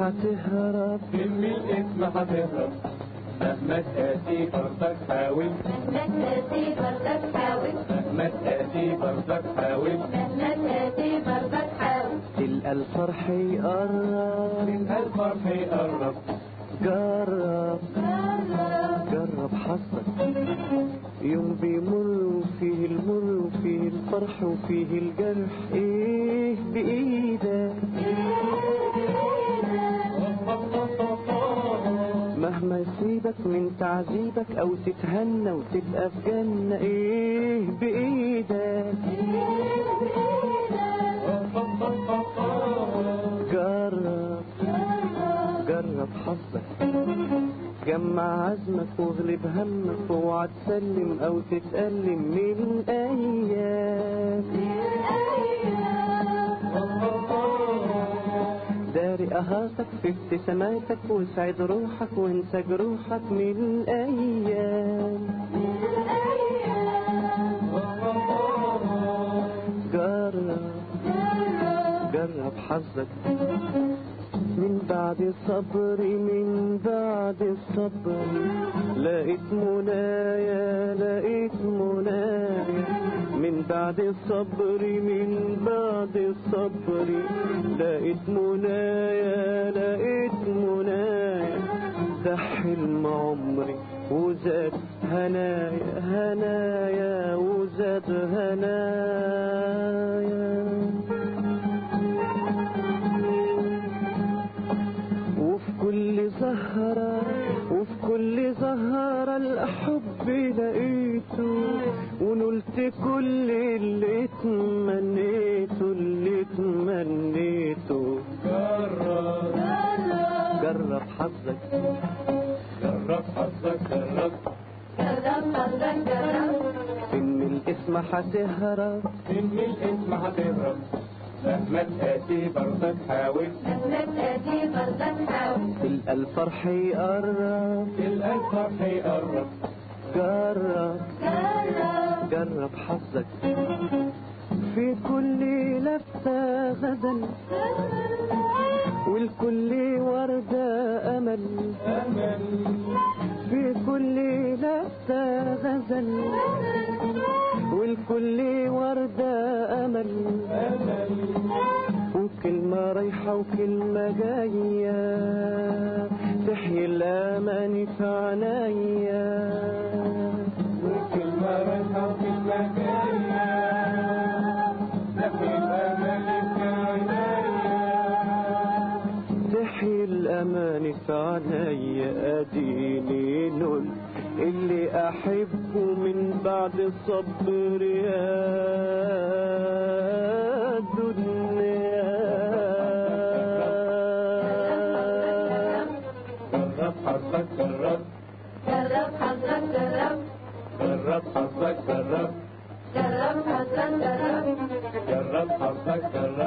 هتهرب من الاسم هتهرب مهما تأتي برضك حاول مهما تأتي برضك حاول مهما تأتي برضك حاول مهما تأتي برضك حاول تلقى الفرح يقرب من الفرح يقرب جرب جرب جرب حظك يوم بيمر وفيه المر وفيه الفرح وفيه الجرح ايه بايدك مهما يصيبك من تعذيبك او تتهنى وتبقى في جنة ايه بايدك جرب جرب حظك جمع عزمك واغلب همك واوعى تسلم او تتألم من ايام داري اهاتك في ابتساماتك وسعد روحك وانسى جروحك من ايام جرب جرب حظك من بعد صبري من بعد الصبر لقيت منايا لقيت منايا من بعد صبري من بعد الصبر لقيت منايا لقيت منايا ده حلم عمري وزاد هنايا هنايا وزاد هنايا وفي كل زهرة وفي كل زهرة الحب لقيته ونلت كل اللي تمنيته اللي تمنيته جرب جرب حظك جرب حظك جرب جرب حظك جرب ان الاسم هتهرب من الاسم هتهرب مهما تأتي برضك حاول مهما تأتي برضك حاول تلقى الفرح يقرب تلقى الفرح يقرب جرب جرب جرب حظك في كل لفتة غزل والكل وردة أمل أمل في كل لفتة غزل والكل وردة أمل أمل وكلمة رايحة وكلمة جاية تحيي الأمان في عنايا وكلمة رايحة وكلمة جاية نحي الأمل في عنايا تحيي الأمان في عنايا أديني نول اللي أحبه من بعد الصبر يا دنيا جرب حظك جرب جرب حظك جرب جرب حظك جرب جرب حظك جرب جرب حظك جرب